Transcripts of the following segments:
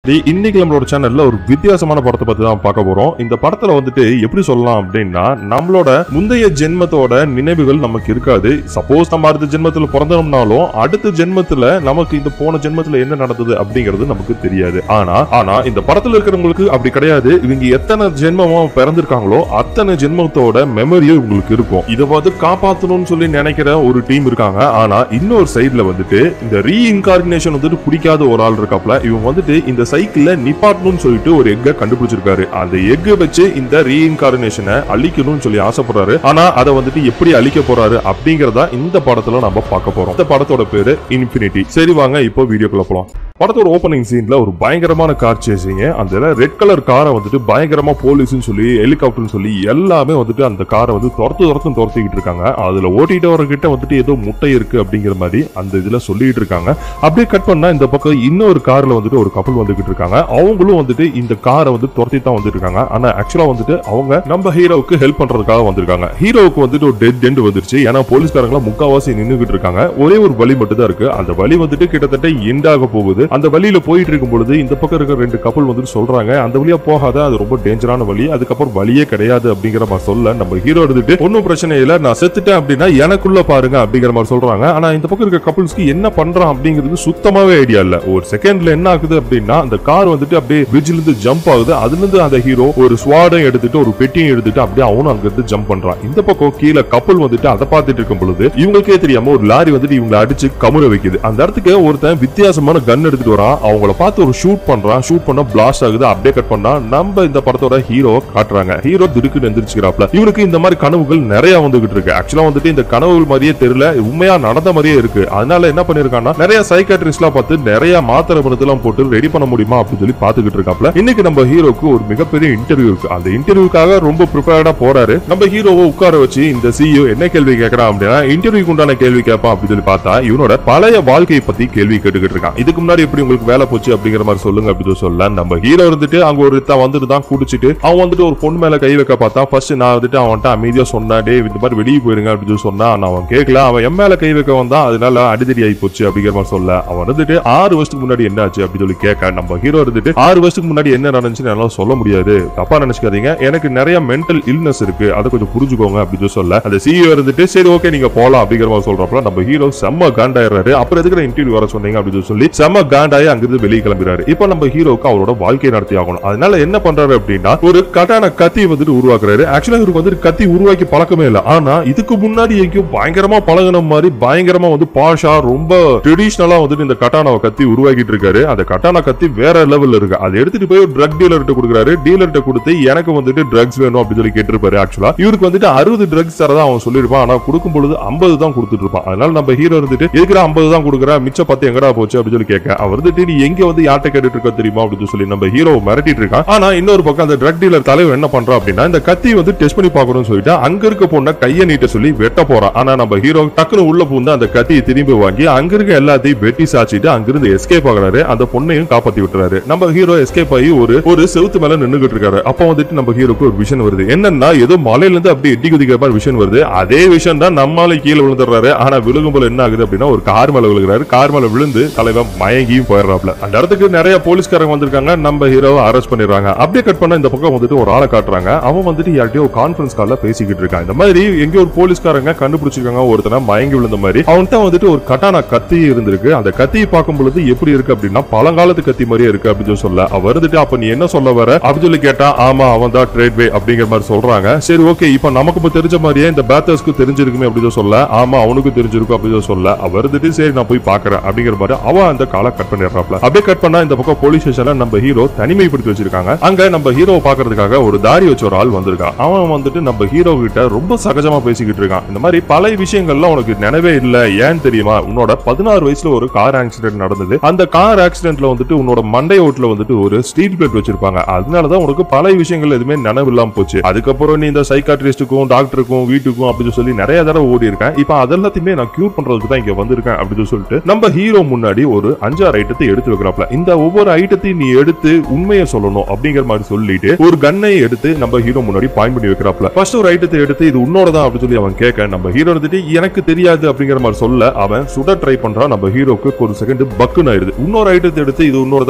டேய், இன்னைக்கு நம்மளோட சேனல்ல ஒரு வித்தியாசமான படத்தை பத்தி தான் பார்க்க போறோம் இந்த படத்துல வந்துட்டு எப்படி சொல்லலாம் அப்படின்னா நம்மளோட முந்தைய ஜென்மத்தோட நினைவுகள் நமக்கு இருக்காது சப்போஸ் நம்ம அடுத்த ஜென்மத்துல பிறந்தோம்னாலும் அடுத்த ஜென்மத்துல நமக்கு இந்த போன ஜென்மத்துல என்ன நடந்தது அப்படிங்கிறது நமக்கு தெரியாது ஆனா ஆனா இந்த படத்துல இருக்கிறவங்களுக்கு அப்படி கிடையாது இவங்க எத்தனை ஜென்மமா பிறந்திருக்காங்களோ அத்தனை ஜென்மத்தோட மெமரியும் இவங்களுக்கு இருக்கும் இதை வந்து காப்பாத்தணும்னு சொல்லி நினைக்கிற ஒரு டீம் இருக்காங்க ஆனா இன்னொரு சைடுல வந்துட்டு இந்த ரீஇன்கார்டினேஷன் வந்துட்டு பிடிக்காத ஒரு ஆள் இருக்காப்ல இவன் வந்துட்டு இந்த சைக்கிள்ல நிப்பாட்டணும்னு சொல்லிட்டு ஒரு எக்கை கண்டுபிடிச்சிருக்காரு அந்த எக்கை வச்சு இந்த ரீஇன்கார்டினேஷனை அழிக்கணும்னு சொல்லி ஆசைப்படுறாரு ஆனா அதை வந்துட்டு எப்படி அழிக்க போறாரு அப்படிங்கறத இந்த படத்துல நம்ம பார்க்க போறோம் இந்த படத்தோட பேரு இன்ஃபினிட்டி சரி வாங்க இப்போ வீடியோக்குள்ள போலாம் படத்தோட ஓப்பனிங் சீன்ல ஒரு பயங்கரமான கார் சேசிங்க அந்த ரெட் கலர் காரை வந்துட்டு பயங்கரமா போலீஸ்னு சொல்லி ஹெலிகாப்டர்னு சொல்லி எல்லாமே வந்துட்டு அந்த காரை வந்து துரத்து துரத்து துரத்திக்கிட்டு இருக்காங்க அதுல ஓட்டிட்டு வரக்கிட்ட வந்துட்டு ஏதோ முட்டை இருக்கு அப்படிங்கிற மாதிரி அந்த இதுல சொல்லிட்டு இருக்காங்க அப்படியே கட் பண்ணா இந்த பக்கம் இன்னொரு கார்ல வந்துட்டு ஒரு கப்பல் வந்துகிட்டு இருக்காங்க அவங்களும் வந்துட்டு இந்த காரை வந்து துரத்தி தான் வந்துட்டு இருக்காங்க ஆனா ஆக்சுவலா வந்துட்டு அவங்க நம்ம ஹீரோவுக்கு ஹெல்ப் பண்றதுக்காக வந்திருக்காங்க ஹீரோவுக்கு வந்துட்டு ஒரு டெட் எண்ட் வந்துருச்சு ஏன்னா போலீஸ்காரங்க முக்காவாசி நின்னுகிட்டு இருக்காங்க ஒரே ஒரு வழி மட்டும் தான் இருக்கு அந்த வழி வந்துட்டு கிட்டத்தட்ட எண்ட் ஆக போகுது அந்த வழியில போயிட்டு இருக்கும் பொழுது இந்த பக்கம் இருக்கிற ரெண்டு கப்பல் வந்துட்டு சொல்றாங்க அந்த வழியா போகாத அது ரொம்ப டேஞ்சரான வழி அதுக்கப்புறம் வழியே கிடையாது அப்படிங்கிற மாதிரி சொல்ல நம்ம ஹீரோ எடுத்துட்டு ஒன்னும் பிரச்சனை இல்ல நான் செத்துட்டேன் அப்படின்னா எனக்குள்ள பாருங்க அப்படிங்கிற மாதிரி சொல்றாங்க ஆனா இந்த பக்கம் இருக்க கப்பல்ஸ்க்கு என்ன பண்றான் அப்படிங்கிறது சுத்தமாவே ஐடியா இல்ல ஒரு செகண்ட்ல என்ன ஆகுது அப்படின்னா அந்த கார் வந்துட்டு அப்படியே பிரிட்ஜ்ல இருந்து ஜம்ப் ஆகுது அதுல இருந்து அந்த ஹீரோ ஒரு ஸ்வாடம் எடுத்துட்டு ஒரு பெட்டியும் எடுத்துட்டு அப்படியே அவனும் அங்க இருந்து ஜம்ப் பண்றான் இந்த பக்கம் கீழே கப்பல் வந்துட்டு அதை பார்த்துட்டு இருக்கும் பொழுது இவங்களுக்கே தெரியாம ஒரு லாரி வந்துட்டு இவங்களை அடிச்சு கமுற வைக்குது அந்த இடத்துக்கு ஒருத்தன் வித்தியாசமான கன் எடுத்துட்டு வரான் அவங்கள பார்த்து ஒரு ஷூட் பண்றான் ஷூட் பண்ண பிளாஸ்ட் ஆகுது அப்படியே கட் பண்ணா நம்ம இந்த படத்தோட ஹீரோ காட்டுறாங்க ஹீரோ திடுக்குன்னு எந்திரிச்சுக்கிறாப்ல இவனுக்கு இந்த மாதிரி கனவுகள் நிறைய வந்துகிட்டு இருக்கு ஆக்சுவலா வந்துட்டு இந்த கனவுகள் மாதிரியே தெரியல உண்மையா நடந்த மாதிரியே இருக்கு அதனால என்ன பண்ணிருக்கான்னா நிறைய சைக்காட்ரிஸ்ட்லாம் பார்த்து நிறைய மாத்திரை மருந்துலாம் போட்டு ரெடி பண்ண முடியுமா அப்படின்னு சொல்லி பாத்துக்கிட்டு இருக்காப்ல இன்னைக்கு நம்ம ஹீரோக்கு ஒரு மிகப்பெரிய இன்டர்வியூ இருக்கு அந்த இன்டர்வியூக்காக ரொம்ப ப்ரிப்பேர்டா போறாரு நம்ம ஹீரோவை உட்கார வச்சு இந்த சிஇஓ என்ன கேள்வி கேட்கறான் அப்படின்னா இன்டர்வியூக்கு உண்டான கேள்வி கேட்பான் அப்படின்னு சொல்லி பார்த்தா இவனோட பழைய வாழ்க்கையை பத்தி கேள்வி கேட்டுக்கிட்டு இருக்கான் இதுக்கு முன்னாடி எப்படி உங்களுக்கு வேலை போச்சு அப்படிங்கிற மாதிரி சொல்லுங்க அப்படின்னு சொல்ல நம்ம ஹீரோ இருந்துட்டு அங்க ஒரு தான் வந்துட்டு தான் குடிச்சிட்டு அவன் வந்துட்டு ஒரு பொண்ணு மேல கை வைக்க பார்த்தா ஃபர்ஸ்ட் நான் வந்துட்டு அவன்கிட்ட அமைதியா சொன்னேன் டே இந்த மாதிரி வெளியே போயிருங்க அப்படின்னு சொல்லி சொன்னா ஆனா அவன் கேட்கல அவன் என் மேல கை வைக்க வந்தான் அதனால அடிதடி ஆகி போச்சு அப்படிங்கிற மாதிரி சொல்ல அவன் வந்துட்டு ஆறு வருஷத்துக்கு முன்னாடி என்ன ஆச்சு அப்படின்னு சொல்லி கேட்க நம்ம ஹீரோ இருந்துட்டு ஆறு வருஷத்துக்கு முன்னாடி என்ன நடந்துச்சுன்னு என்னால சொல்ல முடியாது தப்பா நினைச்சுக்காதீங்க எனக்கு நிறைய மென்டல் இல்னஸ் இருக்கு அதை கொஞ்சம் புரிஞ்சுக்கோங்க அப்படின்னு சொல்லி சொல்ல அந்த சிஇஓ இருந்துட்டு சரி ஓகே நீங்க போலாம் அப்படிங்கிற மாதிரி சொல்றப்ப நம்ம ஹீரோ செம்ம காண்டாயிடுறாரு அப்புறம் எதுக்கு இன்டர்வியூ வர சொன்னீங்க அப்படின்னு சொல்லி செம்ம காண்டாயி அங்கிருந்து வெளியே கிளம்புறாரு இப்போ நம்ம ஹீரோவுக்கு அவரோட வாழ்க்கையை நடத்தி ஆகணும் அதனால என்ன பண்றாரு அப்படின்னா ஒரு கட்டான கத்தி வந்துட்டு உருவாக்குறாரு ஆக்சுவலா இவருக்கு வந்துட்டு கத்தி உருவாக்கி பழக்கமே இல்லை ஆனா இதுக்கு முன்னாடி எங்கேயும் பயங்கரமா பழகுன மாதிரி பயங்கரமா வந்து பாஷா ரொம்ப ட்ரெடிஷ்னலா வந்துட்டு இந்த கட்டானாவை கத்தி உருவாக்கிட்டு இருக்காரு அந்த கட்டானா கத்தி வேற லெவல்ல இருக்கு அதை எடுத்துட்டு போய் ஒரு ட்ரக் டீலர்கிட்ட கொடுக்குறாரு டீலர்கிட்ட கொடுத்து எனக்கு வந்துட்டு ட்ரக்ஸ் வேணும் அப்படின்னு சொல்லி கேட்டிருப்பாரு ஆக்சுவலா இவருக்கு வந்துட்டு அறுபது ட்ரக்ஸ் தரதா அவன் சொல்லியிருப்பான் ஆனா கொடுக்கும் பொழுது ஐம்பது தான் கொடுத்துட்டு இருப்பான் அதனால நம்ம ஹீரோ இருந்துட்டு இருக்கிற ஐம்பது தான் கொடுக்குறா மிச்சம் பத்து எங்கடா போச்சு அப்படின்னு சொல்லி கேட்க அவர் வந்துட்டு நீ எங்க வந்து யார்கிட்ட கேட்டுட்டு இருக்க தெரியுமா அப்படின்னு சொல்லி நம்ம ஹீரோ மிரட்டிட்டு இருக்கான் ஆனா இன்னொரு பக்கம் அந்த ட்ரக் டீலர் தலைவர் என்ன பண்றான் அப்படின்னா இந்த கத்தி வந்து டெஸ்ட் பண்ணி பார்க்கணும்னு சொல்லிட்டு அங்க இருக்க பொண்ணை கையை நீட்ட சொல்லி வெட்ட போறான் ஆனா நம்ம ஹீரோ டக்குனு உள்ள பூந்து அந்த கத்தியை திரும்பி வாங்கி அங்க இருக்க எல்லாத்தையும் வெட்டி சாச்சிட்டு அங்கிருந்து எஸ்கேப் ஆகுறாரு அந்த பொண்ணையும் காப்பாத்தி விட்டுறாரு நம்ம ஹீரோ எஸ்கேப் ஆகி ஒரு ஒரு செவுத்து மேல நின்னுகிட்டு இருக்காரு அப்ப வந்துட்டு நம்ம ஹீரோக்கு ஒரு விஷன் வருது என்னன்னா ஏதோ மலையில இருந்து அப்படியே எட்டி குதிக்கிற மாதிரி விஷன் வருது அதே விஷயம் தான் நம்மால கீழே விழுந்துடுறாரு ஆனா விழுகும் போல என்ன ஆகுது அப்படின்னா ஒரு கார் மேல விழுகிறாரு கார் மேல விழுந்து தலைவன் மயங்கியும் போயிடுறாப்ல அந்த இடத்துக்கு நிறைய போலீஸ்காரங்க வந்திருக்காங்க நம்ம ஹீரோவை அரெஸ்ட் பண்ணிடுறாங்க அப்படியே கட் பண்ண இந்த பக்கம் வந்துட்டு ஒரு ஆளை காட்டுறாங்க அவன் வந்துட்டு யார்கிட்டயோ ஒரு கான்ஃபரன்ஸ் கால்ல பேசிக்கிட்டு இருக்கான் இந்த மாதிரி எங்கேயோ ஒரு போலீஸ்காரங்க கண்டுபிடிச்சிருக்காங்க ஒருத்தனை மயங்கி விழுந்த மாதிரி அவன்கிட்ட வந்துட்டு ஒரு கட்டான கத்தி இருந்திருக்கு அந்த கத்தியை பார்க்கும் பொழுது எப்படி இருக்கு அப்படின்னா பழங்காலத்து கத்தி மாதிரியே இருக்கு அப்படின்னு சொல்லி சொல்ல அவர் வந்துட்டு அப்ப நீ என்ன சொல்ல வர அப்படின்னு சொல்லி கேட்டா ஆமா அவன் தான் ட்ரேட் வே அப்படிங்கிற மாதிரி சொல்றாங்க சரி ஓகே இப்ப நமக்கு இப்ப தெரிஞ்ச மாதிரியே இந்த பேத்தர்ஸ்க்கு தெரிஞ்சிருக்குமே அப்படின்னு சொல்ல ஆமா அவனுக்கு தெரிஞ்சிருக்கும் அப்படின்னு சொல்ல அவர் வந்துட்டு சரி நான் போய் பாக்குறேன் அப்படிங்கிற மாதிரி அவன் அந்த காலை கட் பண்ணிடுறாப்ல அப்படியே கட் பண்ணா இந்த பக்கம் போலீஸ் ஸ்டேஷன்ல நம்ம ஹீரோ தனிமைப்படுத்தி வச்சிருக்காங்க அங்க நம்ம ஹீரோவை பாக்குறதுக்காக ஒரு தாடி வச்ச ஒரு ஆள் வந்திருக்கான் அவன் வந்துட்டு நம்ம ஹீரோ கிட்ட ரொம்ப சகஜமா பேசிக்கிட்டு இருக்கான் இந்த மாதிரி பல விஷயங்கள்லாம் உனக்கு நினைவே இல்ல ஏன் தெரியுமா உன்னோட பதினாறு வயசுல ஒரு கார் ஆக்சிடென்ட் நடந்தது அந்த கார் ஆக்சிடென்ட்ல வந்துட்டு உன்னோட மண்டை ஓட்டுல வந்துட்டு ஒரு ஸ்ட்ரீட் பிளேட் வச்சிருப்பாங்க அதனாலதான் உனக்கு பல விஷயங்கள் எதுவுமே நினைவு இல்லாம போச்சு அதுக்கப்புறம் நீ இந்த சைக்காட்ரிஸ்டுக்கும் டாக்டருக்கும் வீட்டுக்கும் அப்படின்னு சொல்லி நிறைய தடவை ஓடி இருக்கேன் இப்ப அதெல்லாத்தையுமே நான் கியூர் பண்றதுக்கு தான் இங்க வந்திருக்கேன் அப்படின்னு சொல்லிட்டு நம்ம ஹீரோ முன்னாடி ஒரு அஞ்சாறு ஐட்டத்தை எடுத்து வைக்கிறாப்ல இந்த ஒவ்வொரு ஐட்டத்தையும் நீ எடுத்து உண்மையை சொல்லணும் அப்படிங்கிற மாதிரி சொல்லிட்டு ஒரு கன்னை எடுத்து நம்ம ஹீரோ முன்னாடி பாயிண்ட் பண்ணி வைக்கிறாப்ல ஃபர்ஸ்ட் ஒரு ஐட்டத்தை எடுத்து இது உன்னோட தான் அப்படின்னு சொல்லி அவன் கேட்க நம்ம ஹீரோ இருந்துட்டு எனக்கு தெரியாது அப்படிங்கிற மாதிரி சொல்ல அவன் சுட ட்ரை பண்றான் நம்ம ஹீரோக்கு ஒரு செகண்ட் பக்குன்னு ஆயிடுது இன்னொரு ஐட்டத்தை எடுத்து இது உன்னோட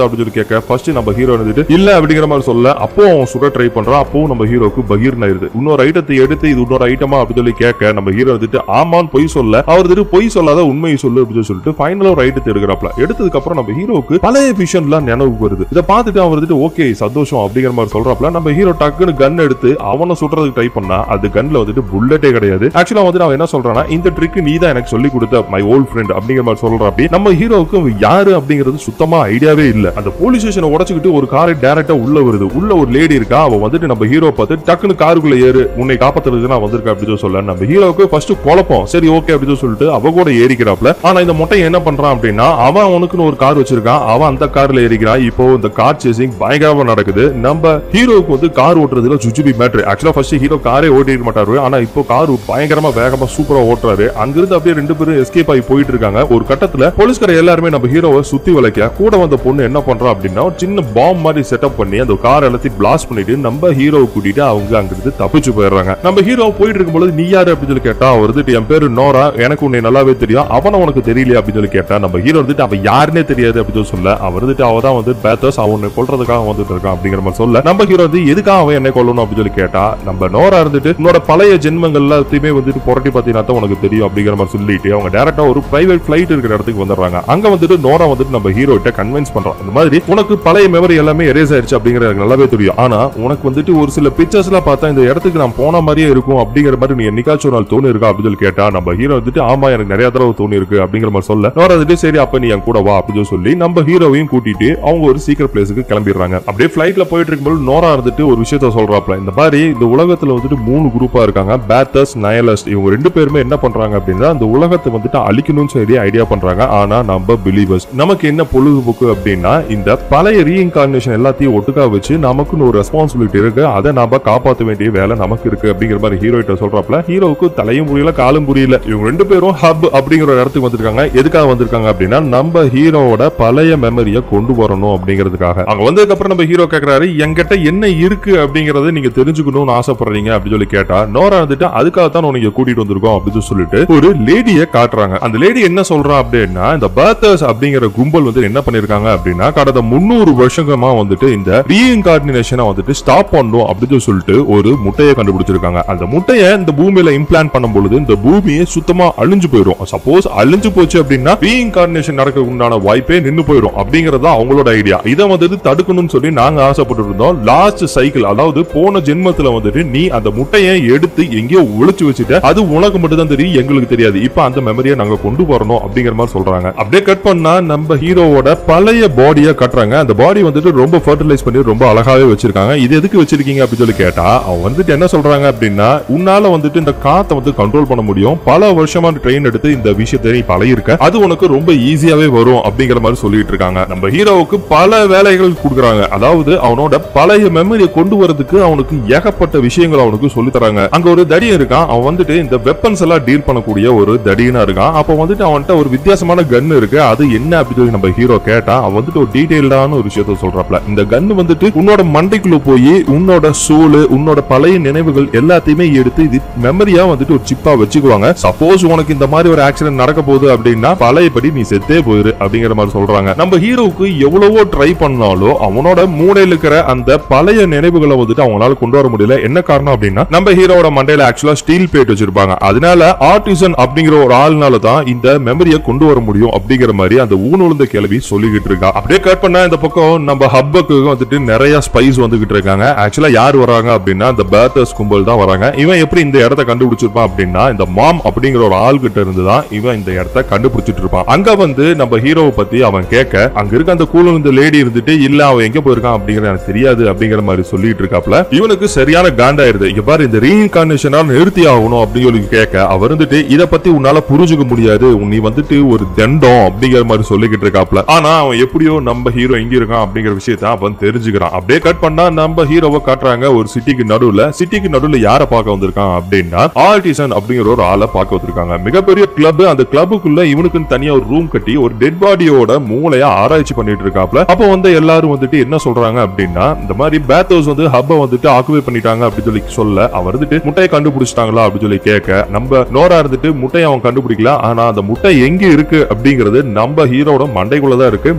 அப்படின்னு சொல்லி கேட்க ஃபர்ஸ்ட் நம்ம ஹீரோ வந்துட்டு இல்ல அப்படிங்கிற மாதிரி சொல்ல அப்போ அவன் சுட ட்ரை பண்றான் அப்போ நம்ம ஹீரோக்கு பகீர் ஆயிருது இன்னொரு ஐட்டத்தை எடுத்து இது இன்னொரு ஐட்டமா அப்படின்னு சொல்லி கேட்க நம்ம ஹீரோ வந்துட்டு ஆமான்னு பொய் சொல்ல அவர் வந்துட்டு பொய் சொல்லாத உண்மையை சொல்லு அப்படின்னு சொல்லிட்டு ஃபைனலா ஒரு ஐட்டத்தை எடுக்கிறாப்ல எடுத்ததுக்கு அப்புறம் நம்ம ஹீரோக்கு பழைய விஷயம்லாம் நினைவுக்கு வருது இதை பார்த்துட்டு அவர் வந்துட்டு ஓகே சந்தோஷம் அப்படிங்கிற மாதிரி சொல்றாப்ல நம்ம ஹீரோ டக்குன்னு கன் எடுத்து அவனை சுடுறதுக்கு ட்ரை பண்ணா அது கன்ல வந்துட்டு புல்லட்டே கிடையாது ஆக்சுவலா வந்து நான் என்ன சொல்றேன்னா இந்த ட்ரிக் நீ தான் எனக்கு சொல்லி கொடுத்த மை ஓல்ட் ஃப்ரெண்ட் அப்படிங்கிற மாதிரி சொல்றாப்படி நம்ம ஹீரோவுக்கு அவன் யாரு அப்படிங்கிறது சுத்தமா ஐடியாவே இல்ல அந்த போலீஸ் ஸ்டேஷனை உடச்சுக்கிட்டு ஒரு காரை டைரக்டா உள்ள வருது உள்ள ஒரு லேடி இருக்கா அவ வந்துட்டு நம்ம ஹீரோ பார்த்து டக்குன்னு காருக்குள்ள ஏறு உன்னை காப்பாத்துறதுக்கு நான் வந்திருக்கேன் அப்படின்னு சொல்ல நம்ம ஹீரோவுக்கு ஃபர்ஸ்ட் குழப்பம் சரி ஓகே அப்படின்னு சொல்லிட்டு அவ கூட ஏறிக்கிறாப்ல ஆனா இந்த மொட்டை என்ன பண்றான் அப்படின்னா அவன் அவனுக்குன்னு ஒரு கார் வச்சிருக்கான் அவன் அந்த கார்ல ஏறிக்கிறான் இப்போ இந்த கார் சேசிங் பயங்கரமா நடக்குது நம்ம ஹீரோவுக்கு வந்து கார் ஓட்டுறதுல சுஜுபி மேட்ரு ஆக்சுவலா ஃபர்ஸ்ட் ஹீரோ காரே ஓட்டிருக்க மாட்டாரு ஆனா இப்போ கார் பயங்கரமா வேகமா சூப்பரா ஓட்டுறாரு அங்கிருந்து அப்படியே ரெண்டு பேரும் எஸ்கேப் ஆகி போயிட்டு இருக்காங்க ஒரு கட்டத்துல போலீஸ்கார எல்லாருமே நம்ம ஹீரோவை சுத்தி வளைக்க கூட வந்த பொண்ணு என்ன பண்றா அப்படின்னா ஒரு சின்ன பாம் மாதிரி செட்டப் பண்ணி அந்த கார் எல்லாத்தையும் பிளாஸ்ட் பண்ணிட்டு நம்ம ஹீரோவை கூட்டிட்டு அவங்க அங்கிருந்து தப்பிச்சு போயிடுறாங்க நம்ம ஹீரோ போயிட்டு இருக்கும்போது நீ யாரு அப்படின்னு சொல்லி கேட்டா அவர் வந்துட்டு என் பேரு நோரா எனக்கு உன்னை நல்லாவே தெரியும் அவன உனக்கு தெரியலையா அப்படின்னு சொல்லி கேட்டா நம்ம ஹீரோ வந்துட்டு அவ யாருன்னே தெரியாது அப்படின்னு சொல்லி சொல்ல அவர் வந்துட்டு அவ தான் வந்து பேத்தர்ஸ் அவனை கொல்றதுக்காக வந்துட்டு இருக்கான் அப்படிங்கிற மாதிரி சொல்ல நம்ம ஹீரோ வந்து எதுக்காக அவன் என்னை கொல்லணும் அப்படின்னு சொல்லி கேட்டா நம்ம நோரா இருந்துட்டு உன்னோட பழைய ஜென்மங்கள் எல்லாத்தையுமே வந்துட்டு புரட்டி பார்த்தீங்கன்னா தான் உனக்கு தெரியும் அப்படிங்கிற மாதிரி சொல்லிட்டு அவங்க டேரக்டா ஒரு பிரைவேட் ஃபிளைட் இருக்கிற இடத்துக்கு வந்துடுறாங்க அங்க வந்துட்டு நோரா வந்துட்டு நம்ம ஹீரோ கிட்ட கன்வின்ஸ் பண்றான் இந்த மாதிரி உனக்கு பழைய மெமரி எல்லாமே எரேஸ் ஆயிருச்சு அப்படிங்கிறது எனக்கு நல்லாவே தெரியும் ஆனா உனக்கு வந்துட்டு ஒரு சில பிக்சர்ஸ் எல்லாம் பார்த்தா இந்த இடத்துக்கு நான் போன மாதிரியே இருக்கும் அப்படிங்கிற மாதிரி நீ என்னைக்காச்சும் ஒரு நாள் தோணி இருக்கா அப்படின்னு சொல்லி கேட்டா நம்ம ஹீரோ வந்துட்டு ஆமா எனக்கு நிறைய தடவை தோணி இருக்கு அப்படிங்கிற மாதிரி சொல்ல நோரா வந்துட்டு சரி அப்ப நீ என் கூட வா அப்படின்னு சொல்லி நம்ம ஹீரோவையும் கூட்டிட்டு அவங்க ஒரு சீக்கிரம் பிளேஸுக்கு கிளம்பிடுறாங்க அப்படியே ஃபிளைட்ல போயிட்டு இருக்கும்போது நோரா இருந்துட்டு ஒரு விஷயத்த சொல்றாப்ல இந்த மாதிரி இந்த உலகத்துல வந்துட்டு மூணு குரூப்பா இருக்காங்க பேத்தர்ஸ் நயலஸ்ட் இவங்க ரெண்டு பேருமே என்ன பண்றாங்க அப்படின்னா இந்த உலகத்தை வந்துட்டு அழிக்கணும்னு சொல்லி ஐடியா பண்றாங்க ஆனா நம்ம பிலீவர்ஸ் நமக்கு என்ன பொழுதுபோக்கு அப்படின்னா இந்த பழைய ரீஇன்கார்னேஷன் எல்லாத்தையும் ஒட்டுக்கா வச்சு நமக்குன்னு ஒரு ரெஸ்பான்சிபிலிட்டி இருக்கு அதை நாம காப்பாற்ற வேண்டிய வேலை நமக்கு இருக்கு அப்படிங்கிற மாதிரி ஹீரோ கிட்ட சொல்றாப்ல ஹீரோவுக்கு தலையும் புரியல காலும் புரியல இவங்க ரெண்டு பேரும் ஹப் அப்படிங்கிற ஒரு இடத்துக்கு வந்திருக்காங்க எதுக்காக வந்திருக்காங்க அப்படின்னா நம்ம ஹீரோவோட பழைய மெமரியை கொண்டு வரணும் அப்படிங்கிறதுக்காக அங்க வந்ததுக்கு அப்புறம் நம்ம ஹீரோ கேக்குறாரு என்கிட்ட என்ன இருக்கு அப்படிங்கறத நீங்க தெரிஞ்சுக்கணும்னு ஆசைப்படுறீங்க அப்படின்னு சொல்லி கேட்டா நோரா வந்துட்டு அதுக்காக தான் உனக்கு கூட்டிட்டு வந்திருக்கோம் அப்படின்னு சொல்லிட்டு ஒரு லேடிய காட்டுறாங்க அந்த லேடி என்ன சொல்றா அப்படின்னா இந்த பர்தர்ஸ் அப்படிங்கிற கும்பல் வந்து என்ன பண்ணிருக்காங்க அப்படின்னா கடந்த முன்னூறு வருஷமா வந்துட்டு இந்த ரீஇன்கார்டினேஷனை வந்துட்டு ஸ்டாப் பண்ணும் அப்படின்னு சொல்லிட்டு ஒரு முட்டையை கண்டுபிடிச்சிருக்காங்க அந்த முட்டையை இந்த பூமியில இம்ப்ளான்ட் பண்ணும் பொழுது இந்த பூமியே சுத்தமா அழிஞ்சு போயிடும் சப்போஸ் அழிஞ்சு போச்சு அப்படின்னா ரீஇன்கார்டினேஷன் நடக்க உண்டான வாய்ப்பே நின்னு போயிடும் அப்படிங்கறது தான் அவங்களோட ஐடியா இதை வந்துட்டு தடுக்கணும்னு சொல்லி நாங்க ஆசைப்பட்டு இருந்தோம் லாஸ்ட் சைக்கிள் அதாவது போன ஜென்மத்துல வந்துட்டு நீ அந்த முட்டையை எடுத்து எங்கேயோ ஒளிச்சு வச்சுட்ட அது உனக்கு மட்டும் தான் தெரியும் எங்களுக்கு தெரியாது இப்ப அந்த மெமரியை நாங்க கொண்டு வரணும் அப்படிங்கிற மாதிரி சொல்றாங்க அப்படியே கட் பண்ணா நம்ம ஹீரோவோட பழைய பாடியை கட்டுறாங்க அந்த பாடி வந்துட்டு ரொம்ப ஃபர்டிலைஸ் பண்ணி ரொம்ப அழகாவே வச்சிருக்காங்க இது எதுக்கு வச்சிருக்கீங்க அப்படின்னு சொல்லி கேட்டா அவங்க வந்துட்டு என்ன சொல்றாங்க அப்படின்னா உன்னால வந்துட்டு இந்த காத்தை வந்து கண்ட்ரோல் பண்ண முடியும் பல வருஷமா ட்ரெயின் எடுத்து இந்த விஷயத்தை நீ பழகிருக்க அது உனக்கு ரொம்ப ஈஸியாவே வரும் அப்படிங்கிற மாதிரி சொல்லிட்டு இருக்காங்க நம்ம ஹீரோவுக்கு பல வேலைகள் கொடுக்குறாங்க அதாவது அவனோட பழைய மெமரியை கொண்டு வரதுக்கு அவனுக்கு ஏகப்பட்ட விஷயங்கள் அவனுக்கு சொல்லி தராங்க அங்க ஒரு தடியன் இருக்கான் அவன் வந்துட்டு இந்த வெப்பன்ஸ் எல்லாம் டீல் பண்ணக்கூடிய ஒரு தடியனா இருக்கான் அப்ப வந்துட்டு அவன்கிட்ட ஒரு வித்தியாசமான கன் இருக்கு அது என்ன அப்படின்னு சொல்லி நம்ம ஹீரோ கேட்டா அவன் வந்துட்டு ஒரு டீடைல்டான ஒரு விஷயத்த சொல்றாப்ல இந்த கன் வந்துட்டு உன்னோட மண்டைக்குள்ள போய் உன்னோட சூழு உன்னோட பழைய நினைவுகள் எல்லாத்தையுமே எடுத்து இது மெமரியா வந்துட்டு ஒரு சிப்பா வச்சுக்குவாங்க சப்போஸ் உனக்கு இந்த மாதிரி ஒரு ஆக்சிடென்ட் நடக்க போகுது அப்படின்னா பழையபடி நீ செத்தே போயிரு அப்படிங்கிற மாதிரி சொல்றாங்க நம்ம ஹீரோவுக்கு எவ்வளவோ ட்ரை பண்ணாலும் அவனோட மூளையில இருக்கிற அந்த பழைய நினைவுகளை வந்துட்டு அவங்களால கொண்டு வர முடியல என்ன காரணம் அப்படின்னா நம்ம ஹீரோவோட மண்டையில ஆக்சுவலா ஸ்டீல் பிளேட் வச்சிருப்பாங்க அதனால ஆர்டிசன் அப்படிங்கிற ஒரு ஆள்னால தான் இந்த மெமரியை கொண்டு வர முடியும் அப்படிங்கிற மாதிரி அந்த ஊனுழுந்த கேள்வி சொல்லிக்கிட்டு இருக்கா அப்படியே கட் பண்ணா இந்த பக்கம் நம்ம ஹப்புக்கு வந்துட்டு நிறைய ஸ்பைஸ் வந்துகிட்டு இருக்காங்க ஆக்சுவலா யார் வராங்க அப்படின்னா இந்த பேத்தர்ஸ் கும்பல் தான் வராங்க இவன் எப்படி இந்த இடத்த கண்டுபிடிச்சிருப்பான் அப்படின்னா இந்த மாம் அப்படிங்கிற ஒரு ஆள் கிட்ட இருந்து தான் இவன் இந்த இடத்த கண்டுபிடிச்சிட்டு இருப்பான் அங்க வந்து நம்ம ஹீரோவை பத்தி அவன் கேட்க அங்க இருக்க அந்த கூல இந்த லேடி இருந்துட்டு இல்ல அவன் எங்க போயிருக்கான் அப்படிங்கறது எனக்கு தெரியாது அப்படிங்கிற மாதிரி சொல்லிட்டு இருக்காப்ல இவனுக்கு சரியான காண்டாயிருது இங்க பாரு இந்த ரீஇன்கார்னேஷனால நிறுத்தி ஆகணும் அப்படின்னு சொல்லி கேட்க அவர் வந்துட்டு இத பத்தி உன்னால புரிஞ்சுக்க முடியாது நீ வந்துட்டு ஒரு தண்டம் அப்படிங்கிற மாதிரி சொல்லிக்கிட்டு இருக்காப்ல ஆனா அவன் எப்படியோ நம்ம ஹீரோ எங்க இருக்கான் அப்படிங்கிற விஷயத்த அவன் தெரிஞ்சுக்கிறான் அப்படியே கட் பண்ணா நம்ம ஹீரோவை காட்டுறாங்க ஒரு சிட்டிக்கு நடுவுல சிட்டிக்கு நடுவுல யார பார்க்க வந்திருக்கான் அப்படின்னா ஆர்டிசன் அப்படிங்கிற ஒரு ஆளை பார்க்க வந்திருக்காங்க மிகப்பெரிய கிளப் அந்த கிளப்புக்குள்ள இவனுக்குன்னு தனியா ஒரு ரூம் கட்டி ஒரு டெட் பாடியோட மூளைய ஆராய்ச்சி பண்ணிட்டு இருக்காப்ல அப்போ வந்து எல்லாரும் வந்துட்டு என்ன சொல்றாங்க அப்படின்னா இந்த மாதிரி பேத்தோஸ் வந்து ஹப்ப வந்துட்டு ஆக்குபை பண்ணிட்டாங்க அப்படின்னு சொல்லி சொல்ல அவர் வந்துட்டு முட்டையை கண்டுபிடிச்சிட்டாங்களா அப்படின்னு சொல்லி கேட்க நம்ம நோரா இருந்துட்டு முட்டையை அவன் கண்டுபிடிக்கல ஆனா அந்த முட்டை எங்க இருக்கு அப்படிங்கிறது நம்ம ஹீரோட மண்டைக்குள்ள தான் இருக்கு அப்படிங்கிற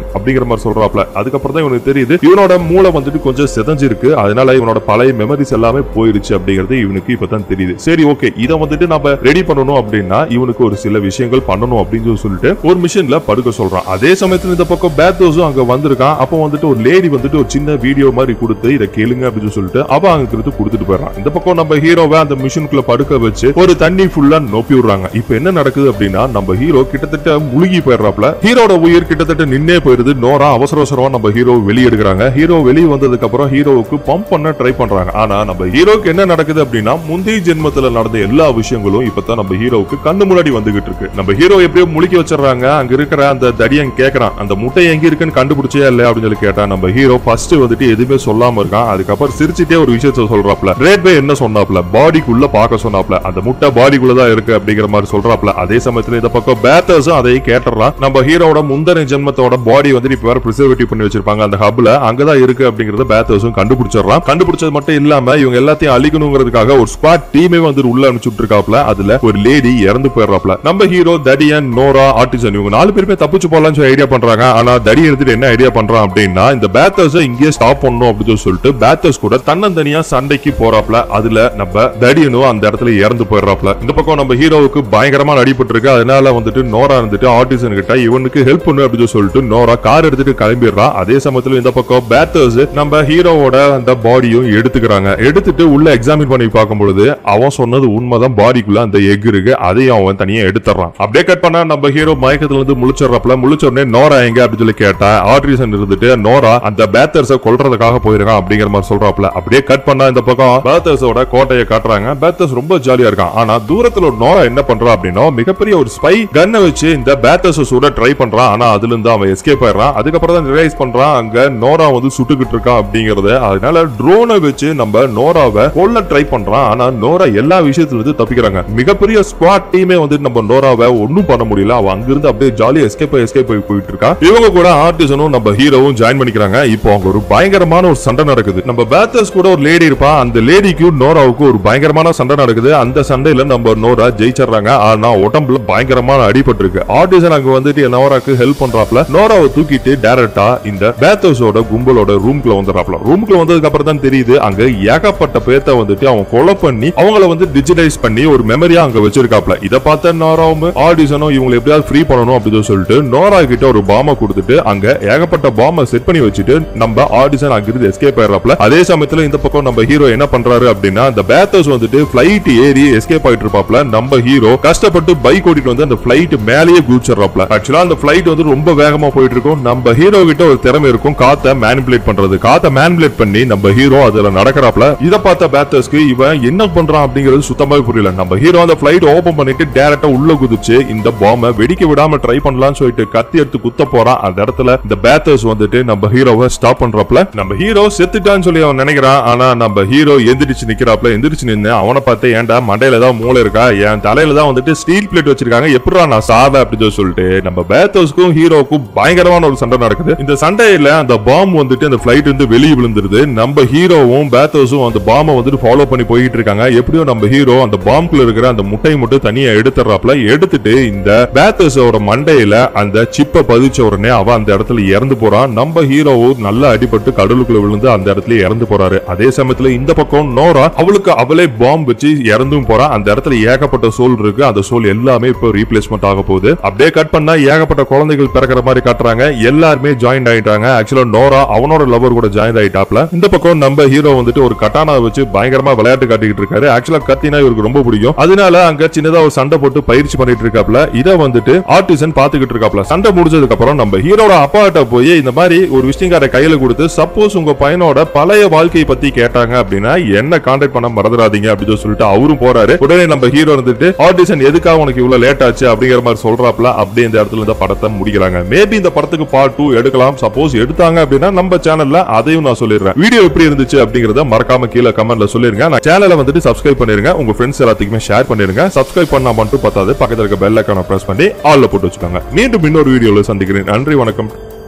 மாதிரி சொல்றாப்ல அதுக்கப்புறம் தான் இவனுக்கு தெரியுது இவனோட மூளை வந்துட்டு கொஞ்சம் செதஞ்சிருக்கு அதனால இவனோட பழைய மெமரிஸ் எல்லாமே போயிருச்சு அப்படிங்கிறது இவனுக்கு இப்பதான் தெரியுது சரி ஓகே இதை வந்துட்டு நம்ம ரெடி பண்ணணும் அப்படின்னா இவனுக்கு ஒரு சில விஷயங்கள் பண்ணணும் அப்படின்னு சொல்லி சொல்லிட்டு ஒரு மிஷின்ல படுக்க சொல்றான் அதே சமயத்துல இந்த பக்கம் பேத்தோஸும் அங்க வந்திருக்கான் அப்போ வந்துட்டு ஒரு லேடி வந்துட்டு ஒரு சின்ன வீடியோ மாதிரி கொடுத்து இதை கேளுங்க அப்படின்னு சொல்லிட்டு அவ அங்க இருந்து கொடுத்துட்டு போயிடறான் இந்த பக்கம் நம்ம ஹீரோவை அந்த மிஷினுக்குள்ள படுக்க வச்சு ஒரு தண்ணி ஃபுல்லா நோப்பி விடுறாங்க இப்போ என்ன நடக்குது அப்படின்னா நம்ம ஹீரோ கிட்டத்தட்ட முழுகி போயிடுறாப்ல ஹீரோட உயிர் கிட்டத்தட்ட நின்னே போயிருது நோரா அவசர அவசரமா நம்ம ஹீரோ வெளியே எடுக்கிறாங்க ஹீரோ வெளியே வந்ததுக்கு அப்புறம் ஹீரோவுக்கு பம்ப் பண்ண ட்ரை பண்றாங்க ஆனா நம்ம ஹீரோக்கு என்ன நடக்குது அப்படின்னா முந்தைய ஜென்மத்துல நடந்த எல்லா விஷயங்களும் இப்பதான் நம்ம ஹீரோவுக்கு கண்ணு முன்னாடி வந்துகிட்டு இருக்கு நம்ம ஹீரோ எப்படியோ முழிக்க வச்சிடறாங்க அங்க இருக்கிற அந்த தடியன் கேக்குறான் அந்த முட்டை எங்க இருக்குன்னு கண்டுபிடிச்சே இல்ல அப்படின்னு சொல்லி கேட்டான் நம்ம ஹீரோ ஃபர்ஸ்ட் வந்துட்டு எதுவுமே சொல்லாம இருக்கான் அதுக்கப்புறம் சிரிச்சிட்டே ஒரு விஷயத்த சொல்றாப்ல ரேட் பை என்ன சொன்னாப்ல பாடிக்குள்ள பார்க்க சொன்னாப்ல அந்த முட்டை பாடிக்குள்ளதான் இருக்கு அப்படிங்கிற மாதிரி சொல்றாப்ல அதே சமயத்துல இந்த பக்கம் பேத்தர்ஸும் அதையும் கேட்டுறான் நம்ம ஹீரோட முந்தன ஜென்மத்தோட பாடி வந்துட்டு இப்ப வேற ப்ரிசர்வேட்டிவ் பண்ணி வச்சிருப்பாங்க அந்த ஹப்ல அங்கதான் இருக்கு அப்படிங்கறத பேத்தர்ஸும் கண்டுபிடிச்சிடறான் கண்டுபிடிச்சது மட்டும் இல்லாம இவங்க எல்லாத்தையும் அழிக்கணுங்கிறதுக்காக ஒரு ஸ்குவாட் டீமே வந்து உள்ள அனுப்பிச்சுட்டு இருக்காப்ல அதுல ஒரு லேடி இறந்து போயிடுறாப்ல நம்ம ஹீரோ தடியன் நோரா ஆர்டிசன் இவங்க நாலு பேருமே தப்பிச்சு போலாம்னு சொல்லி ஐடியா பண்றாங்க ஆனா தடி எடுத்துட்டு என்ன ஐடியா பண்றான் அப்படின்னா இந்த பேத்தர்ஸ் இங்கேயே ஸ்டாப் பண்ணணும் அப்படின்னு சொல்லி சொல்லிட்டு பேத்தர்ஸ் கூட தன்னந்தனியா சண்டைக்கு போறாப்ல அதுல நம்ம தடியனும் அந்த இடத்துல இறந்து போயிடுறாப்ல இந்த பக்கம் நம்ம ஹீரோவுக்கு பயங்கரமான அடிபட்டு இருக்கு அதனால வந்துட்டு நோரா இருந்துட்டு ஆர்டிசன் கிட்ட இவனுக்கு ஹெல்ப் பண்ணு அப்படின்னு சொல்லி சொல்லிட்டு நோரா கார் எடுத்துட்டு கிளம்பிடுறா அதே சமயத்துல இந்த பக்கம் பேத்தர்ஸ் நம்ம ஹீரோவோட அந்த பாடியும் எடுத்துக்கிறாங்க எடுத்துட்டு உள்ள எக்ஸாமின் பண்ணி பார்க்கும் பொழுது அவன் சொன்னது உண்மைதான் பாடிக்குள்ள அந்த எக் இருக்கு அதையும் அவன் தனியா எடுத்துறான் அப்படியே கட் பண்ணா நம்ம ஹீரோ மயக்கத்துல இருந்து முழிச்சிடுறப்பல முழிச்ச உடனே நோரா எங்க அப்படின்னு சொல்லி கேட்டா ஆர்டிசன் இருந்துட்டு நோரா அந்த பேத்தர்ஸ கொல்றதுக்காக போயிருக்கான் அப்படிங்கிற மாதிரி சொல்றாப்ல அப்படியே கட் பண்ணா இந்த பக்கம் பேத்தர்ஸோட கோட்டையை காட்டுறாங்க பேத்தர்ஸ் ரொம்ப ஜாலியா இருக்கான் ஆனா தூரத்துல ஒரு நோரா என்ன பண்றா அப்படின்னா மிகப்பெரிய ஒரு ஸ்பை கன்னை வச்சு இந்த பேத்தர்ஸ் சுட ட்ரை பண்றான் ஆனா அதுல இருந்து அவன் எஸ்கேப் ஆயிடுறான் அதுக்கப்புறம் தான் ரியலைஸ் பண்றான் அங்க நோரா வந்து சுட்டுக்கிட்டு இருக்கான் அப்படிங்கறது அதனால ட்ரோனை வச்சு நம்ம நோராவை கொல்ல ட்ரை பண்றான் ஆனா நோரா எல்லா விஷயத்துல இருந்து தப்பிக்கிறாங்க மிகப்பெரிய ஸ்குவாட் டீமே வந்து நம்ம நோராவை ஒண்ணும் பண்ண முடியல அவன் அங்கிருந்து அப்படியே ஜாலியா எஸ்கேப் எஸ்கேப் ஆகி போயிட்டு இருக்கா இவங்க கூட ஆர்டிசனும் நம்ம ஹீரோவும் ஜாயின் பண்ணிக்கிறாங்க இப்போ அவங்க ஒரு பயங்கரமான ஒரு சண்டை நடக்குது நம்ம பேத்தர்ஸ் கூட ஒரு லேடி இருப்பா அந்த லேடிக்கும் நோராவுக்கும் ஒரு பயங்கரமான சண்டை நடக்குது அந்த சண்டையில நம்ம நோரா ஜெயிச்சிடுறாங்க ஆனா உடம்புல பயங்கரமான அடிபட்டு இருக்கு ஆர்டிசன் அங்க வந்துட்டு நோராக்கு ஹெல்ப் பண்றாப்ல நோராவை தூக்கிட்டு டைரக்டா இந்த பேத்தர்ஸோட கும்பலோட ரூம்குள்ள வந்துடுறாப்ல ரூம்குள்ள வந்ததுக்கு அப்புறம் தான் தெரியுது அங்க ஏகப்பட்ட பேத்த வந்துட்டு அவன் கொலை பண்ணி அவங்கள வந்து டிஜிடைஸ் பண்ணி ஒரு மெமரியா அங்க வச்சிருக்காப்ல இத பார்த்த நோராவும் ஆடிசனும் இவங்களை எப்படியாவது ஃப்ரீ பண்ணணும் அப்படின்னு சொல்லிட்டு நோரா கிட்ட ஒரு பாம கொடுத்துட்டு அங்க ஏகப்பட்ட பாம செட் பண்ணி வச்சுட்டு நம்ம ஆடிசன் அங்கிருந்து எஸ்கேப் ஆயிடுறாப்ல அதே சமயத்துல இந்த பக்கம் நம்ம ஹீரோ என்ன பண்றாரு அப்படின்னா அந்த பேத்தர்ஸ் வந்துட்டு பிளைட் ஏறி எஸ்கேப் ஆயிட்டு இருப்பாப்ல நம்ம ஹீரோ கஷ்டப்பட்டு பைக் ஓட்டிட்டு வந்து அந்த பிளைட் மேலேயே குதிச்சிடறாப்ல ஆக்சுவலா அந்த பிளைட் வந்து ரொம்ப வேகமா போயிட்டு இருக்கும் நம்ம ஹீரோ கிட்ட ஒரு திறமை இருக்கும் காத்த மேனிபுலேட் பண்றது காத்த மேனிபுலேட் பண்ணி நம்ம ஹீரோ அதுல நடக்கிறாப்ல இத பார்த்த பேத்தர்ஸ்க்கு இவன் என்ன பண்றான் அப்படிங்கிறது சுத்தமாவே புரியல நம்ம ஹீரோ அந்த பிளைட் ஓபன் பண்ணிட்டு டேரக்டா உள்ள குதிச்சு இந்த பாம்பை வெடிக்க விடாம ட்ரை பண்ணலாம்னு சொல்லிட்டு கத்தி எடுத்து குத்த போறான் அந்த இடத்துல இந்த பேத்தர்ஸ் வந்துட்டு நம்ம ஹீரோவை ஸ்டாப் பண்றப்பல நம்ம ஹீரோ செத்துட்டான்னு சொல்லி அவன் நினைக்கிறான் ஆனா நம்ம ஹீரோ எந்திரிச்சு நிக்கிறாப்ல எந்திரிச்சு நின்னு அவனை பார்த்து ஏன்டா மண்டையில தான் மூளை இருக்கா என் தலையில தான் வந்துட்டு ஸ்டீல் பிளேட் வச்சிருக்காங்க எப்படா நான் சாவேன் அப்படின்னு சொல்லிட்டு நம்ம பேத்தர்ஸ்க்கும் ஹீரோக்கும் பயங்கரமான ஒரு சண்டை நடக்குது இந்த சண்டையில அந்த பாம் வந்துட்டு அந்த பிளைட் இருந்து வெளியே விழுந்துருது நம்ம ஹீரோவும் பேத்தர்ஸும் அந்த பாம்பை வந்துட்டு ஃபாலோ பண்ணி போயிட்டு இருக்காங்க எப்படியோ நம்ம ஹீரோ அந்த பாம்புக்குள்ள இருக்கிற அந்த முட்டையை மட்டும் தனியா எடுத்துறாப்ல எடுத்துட்டு இந்த பேத்தர்ஸோட மண்டையில அந்த சிப்பை பதிச்ச உடனே அவ அந்த இடத்துல இறந்து போறான் நம்ம ஹீரோவும் நல்லா அடிபட்டு கடலுக்குள்ள விழுந்து அந்த இடத்துல இறந்து போறாரு அதே சமயத்துல இந்த பக்கம் நோரா அவளுக்கு அவளே பாம்பு வச்சு இறந்தும் போறா அந்த இடத்துல ஏகப்பட்ட சோல் இருக்கு அந்த சோல் எல்லாமே இப்போ ரீப்ளேஸ்மெண்ட் ஆக போகுது அப்படியே கட் பண்ணா ஏகப்பட்ட குழந்தைகள் பிறக்கிற மாதிரி காட்டுறாங்க எல்லாருமே ஜாயின் ஆயிட்டாங்க ஆக்சுவலா நோரா அவனோட லவர் கூட ஜாயின் ஆயிட்டாப்ல இந்த பக்கம் நம்ம ஹீரோ வந்துட்டு ஒரு கட்டானா வச்சு பயங்கரமா விளையாட்டு காட்டிக்கிட்டு இருக்காரு ஆக்சுவலா கத்தினா இவருக்கு ரொம்ப பிடிக்கும் அதனால அங்க சின்னதா ஒரு சண்டை போட்டு பயிற்சி பண்ணிட்டு இருக்காப்ல இத வந்துட்டு ஆர்டிசன் பாத்துக்கிட்டு இருக்காப்ல சண்டை முடிஞ்சதுக்கு அப்புறம் நம்ம ஹீரோட அப்பாட்ட போய் இந்த மாதிரி ஒரு விசிட்டிங் கார்டை கையில கொடுத்து சப்போஸ் உங்க பையனோட பழைய வாழ்க்கையை பத்தி கேட்டாங்க அப்படின்னா என்ன கான்டாக்ட் பண்ண மறந்துடாதீங்க அப்படின்னு சொல்லிட்டு அவரும் போறாரு உடனே நம்ம ஹீரோ வந்துட்டு ஆர்டிசன் எதுக்காக உனக்கு இவ்வளவு லேட் ஆச்சு அப்படிங்கிற மாதிரி சொல்றாப்ல அப்படியே இந்த இடத்துல இந்த படத்தை முடிக்கிறாங்க மேபி இந்த படத்துக்கு பார்ட் டூ எடுக்கலாம் சப்போஸ் எடுத்தாங்க அப்படின்னா நம்ம சேனல்ல அதையும் நான் சொல்லிடுறேன் வீடியோ எப்படி இருந்துச்சு அப்படிங்கறத மறக்காம கீழே கமெண்ட்ல சொல்லிருங்க நான் சேனலை வந்துட்டு சப்ஸ்கிரைப் பண்ணிருங்க உங்க ஃப்ரெண்ட்ஸ் எல்லாத்துக்குமே ஷேர் பண்ணிருங்க சப்ஸ்கிரைப் பண்ணா மட்டும் பத்தாது பக்கத்துல இருக்க பெல் ஐக்கான பிரஸ் பண்ணி ஆல்ல போட்டு வச்சுக்கோங்க மீண்டும் இன்னொரு வீடியோல சந்திக்கிறேன் நன்றி வணக்கம்